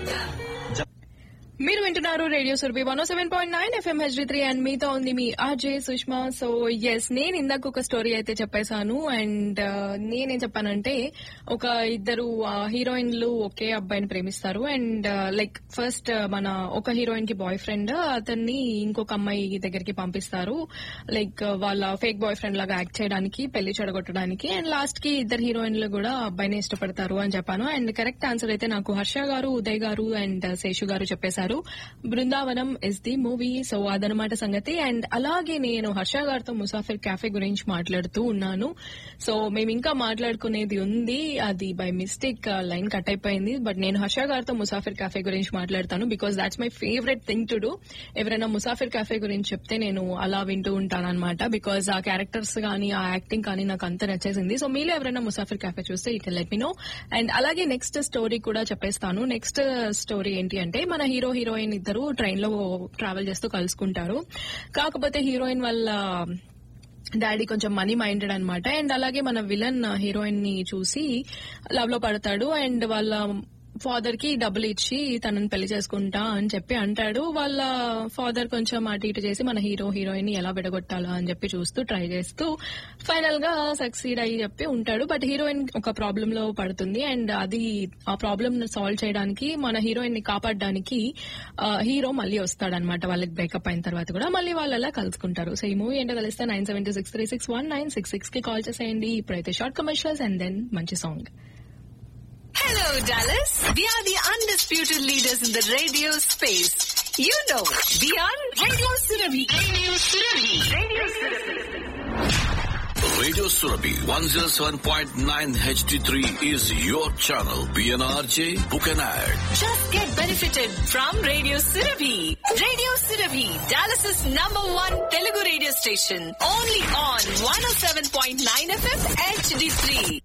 మీరు వింటున్నారు radio Surabhi one seven point nine FM HD three and మీతో ఉంది మీ ఆర్జే సుష్మా సో ఎస్ నేను ఇందాక ఒక స్టోరీ అయితే చెప్పేశాను అండ్ నేనేం చెప్పానంటే ఒక ఇద్దరు హీరోయిన్లు ఒకే అబ్బాయిని ప్రేమిస్తారు అండ్ లైక్ ఫస్ట్ మన ఒక హీరోయిన్ కి బాయ్ ఫ్రెండ్ అతన్ని ఇంకొక అమ్మాయి దగ్గరికి పంపిస్తారు లైక్ వాళ్ళ ఫేక్ బాయ్ ఫ్రెండ్ లాగా యాక్ట్ చేయడానికి పెళ్లి చెడగొట్టడానికి అండ్ లాస్ట్ కి ఇద్దరు హీరోయిన్లు కూడా అబ్బాయిని ఇష్టపడతారు అని చెప్పాను అండ్ కరెక్ట్ ఆన్సర్ అయితే నాకు హర్ష గారు ఉదయ్ గారు అండ్ శేషు గారు చెప్పేశారు Brindavanam is the movie so అదనమాట సంగతి అండ్ అలాగే నేను హర్ష గారితో ముసాఫిర్ క్యాఫే గురించి మాట్లాడుతూ ఉన్నాను సో మేము ఇంకా మాట్లాడుకునేది ఉంది అది బై మిస్టేక్ లైన్ కట్ అయిపోయింది బట్ నేను హర్ష గారితో ముసాఫిర్ క్యాఫే గురించి మాట్లాడతాను because that's my favourite thing to do ఎవరైనా ముసాఫిర్ క్యాఫే గురించి చెప్తే నేను అలా వింటూ ఉంటాను అనమాట బికాస్ ఆ క్యారెక్టర్స్ కానీ ఆ యాక్టింగ్ కానీ నాకు అంత నచ్చేసింది సో మీలో ఎవరైనా ముసాఫిర్ క్యాఫే చూస్తే you can let me know and అలాగే నెక్స్ట్ స్టోరీ కూడా చెప్పేస్తాను నెక్స్ట్ స్టోరీ ఏంటి అంటే మన హీరో హీరోయిన్ ఇద్దరు ట్రైన్ లో ట్రావెల్ చేస్తూ కలుసుకుంటారు కాకపోతే హీరోయిన్ వాళ్ళ డాడీ కొంచెం మనీ మైండెడ్ అనమాట అండ్ అలాగే మన విలన్ హీరోయిన్ ని చూసి లవ్ లో పడతాడు అండ్ వాళ్ళ ఫాదర్ కి డబ్బులు ఇచ్చి తనని పెళ్లి చేసుకుంటా అని చెప్పి అంటాడు వాళ్ళ ఫాదర్ కొంచెం అటు ఇటు చేసి మన హీరో హీరోయిన్ ని ఎలా విడగొట్టాలా అని చెప్పి చూస్తూ ట్రై చేస్తూ ఫైనల్ గా సక్సీడ్ అయ్యి చెప్పి ఉంటాడు బట్ హీరోయిన్ ఒక ప్రాబ్లం లో పడుతుంది అండ్ అది ఆ ప్రాబ్లమ్ సాల్వ్ చేయడానికి మన హీరోయిన్ ని కాపాడడానికి హీరో మళ్ళీ వస్తాడనమాట వాళ్ళకి బ్రేకప్ అయిన తర్వాత కూడా మళ్ళీ వాళ్ళు అలా కలుసుకుంటారు సో ఈ మూవీ ఏంటో తెలిస్తే nine seven two six three six one nine six six కి కాల్ చేసేయండి ఇప్పుడైతే షార్ట్ కమర్షియల్స్ అండ్ దెన్ మంచి song Hello, Dallas. We are the undisputed leaders in the radio space. You know, we are Radio Surabhi. Radio Surabhi. Radio Radio Surabhi 107.9 HD3 is your channel. PNRJ, book an ad. Just get benefited from Radio Surabhi. Radio Surabhi, Dallas's number one Telugu radio station. Only on 107.9 FM HD3.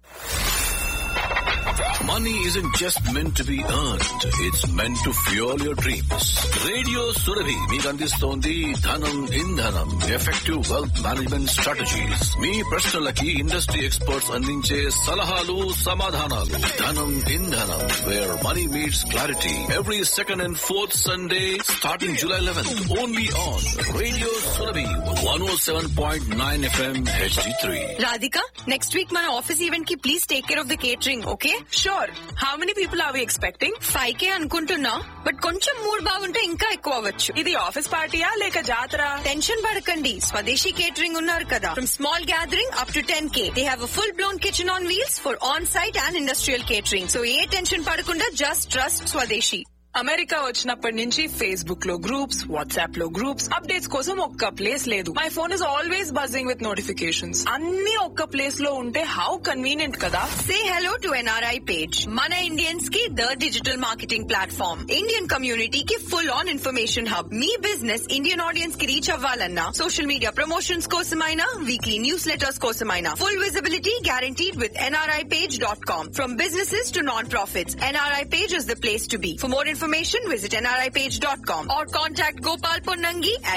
Money isn't just meant to be earned. It's meant to fuel your dreams. Radio Surabhi మీకు అందిస్తోంది ధనం ఇంధనం effective wealth management strategies మీ ప్రశ్నలకి industry experts అందించే సలహాలు సమాధానాలు ధనం ఇంధనం where money meets clarity every second and fourth Sunday starting July eleventh only on radio Surabhi one O seven point nine FM HD three Radhika, next week మన office event కి please take care of the catering okay sure how many people are we expecting five K అనుకుంటున్నా but కొంచెం mood బాగుంటే ఇంకా ఎక్కువ అవ్వచ్చు ఇది office పార్టీయా లేక జాతర టెన్షన్ పడకండి స్వదేశీ కేటరింగ్ ఉన్నారు కదా from small gathering up to ten K they have full blown kitchen on wheels for on site and industrial catering so ఏ టెన్షన్ పడకుండా జస్ట్ ట్రస్ట్ స్వదేశీ అమెరికా వచ్చినప్పటి నుంచి ఫేస్బుక్ లో గ్రూప్స్ వాట్సాప్ లో గ్రూప్స్ అప్డేట్స్ కోసం ఒక్క ప్లేస్ లేదు my phone is always buzzing with notifications అన్ని ఒక్క ప్లేస్ లో ఉంటే హౌ కన్వీనియంట్ కదా Say hello to NRI page. Mana Indians की the digital marketing platform. Indian community की full on information hub. Me business Indian audience की reach అవ్వాలన్నా social media promotions కోసమైనా weekly newsletters కోసమైనా full visibility guaranteed with nripage.com. From businesses to non-profits, NRI page is the place to be. For more information, visit nripage.com or contact Gopal Ponnangi at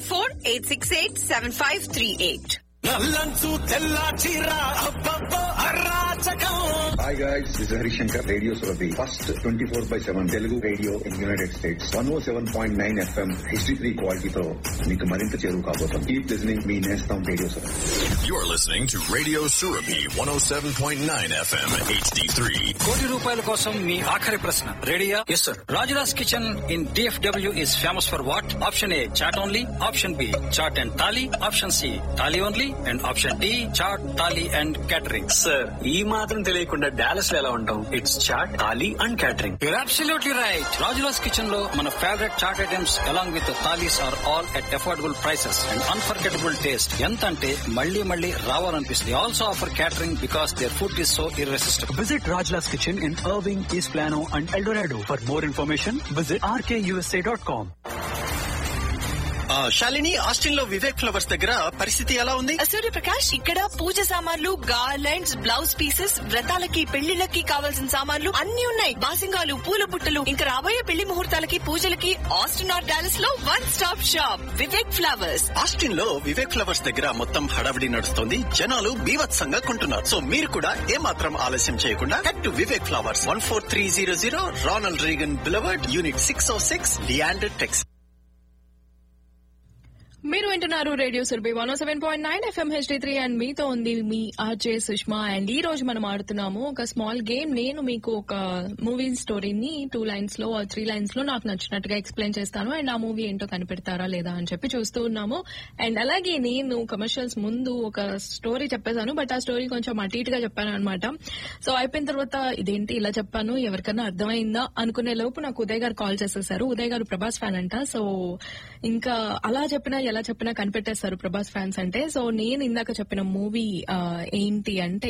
214-868-7538. నల్లంచు తెల్ల చీర అబ్బబ్బో అరాచకం hi guys this Harishankar radio Surabhi first twenty four by seven Telugu radio in United States one O seven point nine FM history three క్వాలిటీతో మీకు మరింత చేరువు కాబోతాం కీప్ లిజనింగ్ మీ నేస్తాం radio Surabhi You're listening to Radio Surabhi 107.9 FM HD3. కోటి రూపాయల కోసం మీ ఆఖరి ప్రశ్న రెడీయా yes sir Rajuras kitchen in DFW is famous for what option A chaat only option B chaat and thali option C thali only and option D chaat thali and catering sir ఈ మాత్రం తెలియకుండా Dallas లో ఎలా ఉంటాం it's chaat thali and catering you're absolutely right Rajuras kitchen లో మన favourite chaat items along with thalis are all at affordable prices and unforgettable taste ఎంత అంటే మళ్ళీ మళ్ళీ రావాలనిపిస్తుంది also offer catering because their food is so irresistible Visit Rajla's Kitchen in Irving, East Plano, and El Dorado. For more information, visit rkusa.com. Shalini Austin లో Vivek flowers దగ్గర పరిస్థితి ఎలా ఉంది సూర్యప్రకాష్ ఇక్కడ పూజ సామాన్లు గార్లెండ్స్ బ్లౌజ్ పీసెస్ వ్రతాలకి పెళ్లిళ్ళకి కావాల్సిన సామాన్లు అన్ని ఉన్నాయి బాసింగాలు పూల బుట్టలు ఇంకా రాబోయే పెళ్లి ముహూర్తాలకి పూజలకి ఆస్టిన్ ఆర్ డాలస్ లో one stop shop Vivek flowers Austin లో వివేక్ ఫ్లవర్స్ దగ్గర మొత్తం హడావిడి నడుస్తుంది జనాలు బీభత్సంగా కొంటున్నారు సో మీరు కూడా ఏమాత్రం ఆలస్యం చేయకుండా head to Vivek flowers one four three zero zero Ronald Reagan boulevard unit six O six Leander Tex మీరు వింటున్నారు radio Surabhi one seven point nine FM HD three and మీతో ఉంది మీ ఆర్జే సుష్మా అండ్ ఈ రోజు మనం ఆడుతున్నాము ఒక స్మాల్ గేమ్ నేను మీకు ఒక మూవీ స్టోరీని టూ లైన్స్ లో త్రీ లైన్స్ లో నాకు నచ్చినట్టుగా ఎక్స్ప్లెయిన్ చేస్తాను అండ్ ఆ మూవీ ఏంటో కనిపెడతారా లేదా అని చెప్పి చూస్తూ ఉన్నాము అండ్ అలాగే నేను కమర్షియల్స్ ముందు ఒక స్టోరీ చెప్పేశాను బట్ ఆ స్టోరీ కొంచెం అటు ఇటుగా చెప్పాను అనమాట సో అయిపోయిన తర్వాత ఇదేంటి ఇలా చెప్పాను ఎవరికన్నా అర్థమైందా అనుకునే లోపు నాకు ఉదయ్ గారు కాల్ చేసేసారు ఉదయ్ గారు ప్రభాస్ ఫ్యాన్ అంట సో ఇంకా అలా చెప్పినా ఎలా చెప్పినా కనిపెట్టేస్తారు ప్రభాస్ ఫ్యాన్స్ అంటే సో నేను ఇందాక చెప్పిన మూవీ ఏంటి అంటే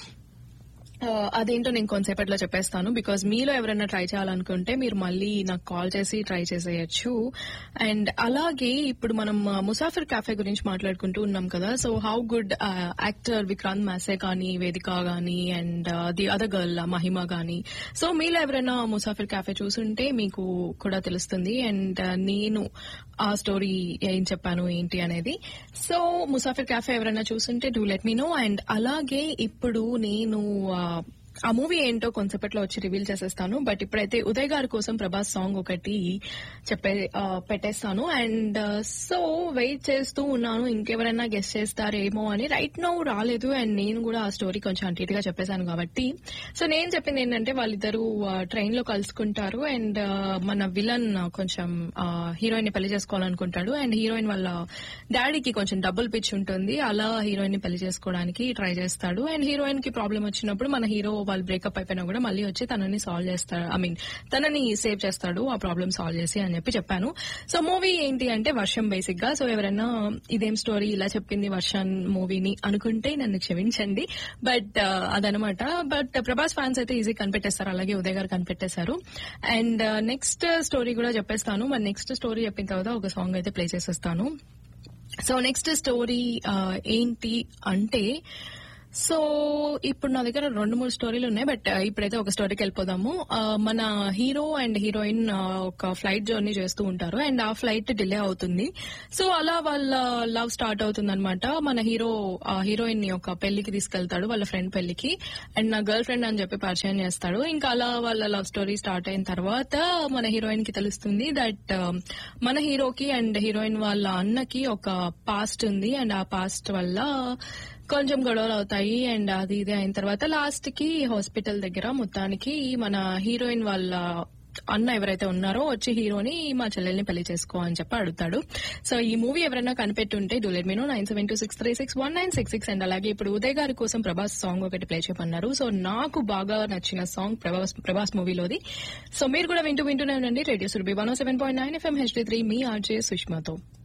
ఆ, అదేంటో నేను కొంతసేపట్లో చెప్పేస్తాను బికాజ్ మీలో ఎవరైనా ట్రై చేయాలనుకుంటే మీరు మళ్ళీ నాకు కాల్ చేసి ట్రై చేసేయచ్చు అండ్ అలాగే ఇప్పుడు మనం ఆ, ముసాఫిర్ కాఫే గురించి మాట్లాడుకుంటూ ఉన్నాం కదా so how good actor Vikrant Massey కానీ వేదిక కానీ and the other girl Mahima కానీ సో మీలో ఎవరైనా ముసాఫిర్ కాఫే చూసుంటే మీకు కూడా తెలుస్తుంది అండ్ నేను ఆ స్టోరీ ఏం చెప్పాను ఏంటి అనేది సో ముసాఫిర్ కాఫే ఎవరైనా చూసుంటే do let me know and అలాగే ఇప్పుడు నేను ఆ, ఆ మూవీ ఏంటో కొంతసేపట్లో వచ్చి రివీల్ చేసేస్తాను బట్ ఇప్పుడైతే ఉదయ్ గారి కోసం ప్రభాస్ సాంగ్ ఒకటి చెప్పే ఆ, పెట్టేస్తాను అండ్ సో వెయిట్ చేస్తూ ఉన్నాను ఇంకెవరైనా గెస్ట్ చేస్తారేమో అని రైట్ నౌ రాలేదు అండ్ నేను కూడా ఆ స్టోరీ కొంచెం అంటు ఇటుగా చెప్పేశాను కాబట్టి సో నేను చెప్పింది ఏంటంటే వాళ్ళిద్దరూ ట్రైన్ లో కలుసుకుంటారు అండ్ మన విలన్ కొంచెం హీరోయిన్ ని పెళ్లి చేసుకోవాలనుకుంటాడు అండ్ హీరోయిన్ వాళ్ళ డాడీకి కొంచెం డబుల్ పిచ్ ఉంటుంది అలా హీరోయిన్ ని పెళ్లి చేసుకోవడానికి ట్రై చేస్తాడు అండ్ హీరోయిన్ కి ప్రాబ్లం వచ్చినప్పుడు మన హీరో వాళ్ళు బ్రేకప్ అయిపోయినా కూడా మళ్ళీ వచ్చి తనని సాల్వ్ చేస్తాడు ఐ మీన్ తనని సేవ్ చేస్తాడు ఆ ప్రాబ్లమ్ సాల్వ్ చేసి అని చెప్పి చెప్పాను సో మూవీ ఏంటి అంటే వర్షం బేసిక్ గా సో ఎవరైనా ఇదేం స్టోరీ ఇలా చెప్పింది వర్షం మూవీని అనుకుంటే నన్ను క్షమించండి బట్ అదనమాట బట్ ప్రభాస్ ఫ్యాన్స్ అయితే ఈజీ కనిపెట్టేస్తారు అలాగే ఉదయ్ గారు కనిపెట్టేశారు అండ్ నెక్స్ట్ స్టోరీ కూడా చెప్పేస్తాను మరి నెక్స్ట్ స్టోరీ చెప్పిన తర్వాత ఒక సాంగ్ అయితే ప్లే చేసేస్తాను సో నెక్స్ట్ స్టోరీ ఏంటి అంటే సో ఇప్పుడు నా దగ్గర రెండు మూడు స్టోరీలు ఉన్నాయి బట్ ఇప్పుడైతే ఒక స్టోరీకి వెళ్ళిపోదాము ఆ, మన హీరో అండ్ హీరోయిన్ ఆ, ఒక ఫ్లైట్ జర్నీ చేస్తూ ఉంటారు అండ్ ఆ ఫ్లైట్ డిలే అవుతుంది సో అలా వాళ్ళ లవ్ స్టార్ట్ అవుతుంది అనమాట మన హీరో ఆ హీరోయిన్ ని ఒక పెళ్లికి తీసుకెళ్తాడు వాళ్ళ ఫ్రెండ్ పెళ్లికి అండ్ నా గర్ల్ ఫ్రెండ్ అని చెప్పి పరిచయం చేస్తాడు ఇంకా అలా వాళ్ళ లవ్ స్టోరీ స్టార్ట్ అయిన తర్వాత మన హీరోయిన్ కి తెలుస్తుంది దట్ మన హీరోకి అండ్ హీరోయిన్ వాళ్ళ అన్నకి ఒక పాస్ట్ ఉంది అండ్ ఆ పాస్ట్ వల్ల కొంచెం గొడవలు అవుతాయి అండ్ అది ఇది అయిన తర్వాత లాస్ట్ కి హాస్పిటల్ దగ్గర మొత్తానికి మన హీరోయిన్ వాళ్ళ అన్న ఎవరైతే ఉన్నారో వచ్చి హీరోని మా చెల్లెల్ని పెళ్లి చేసుకో అని చెప్పి అడుగుతాడు సో ఈ మూవీ ఎవరైనా కనిపెట్టుంటే do let me know nine seven two six three six one nine six six and అలాగే ఇప్పుడు ఉదయ్ గారి కోసం ప్రభాస్ సాంగ్ ఒకటి ప్లే చేయమన్నారు సో నాకు బాగా నచ్చిన సాంగ్ ప్రభాస్ ప్రభాస్ మూవీలోది సో మీరు కూడా వింటూ వింటూనే ఉండండి radio Surabhi one seven point nine FM HD three మీ ఆర్జే సుష్మాతో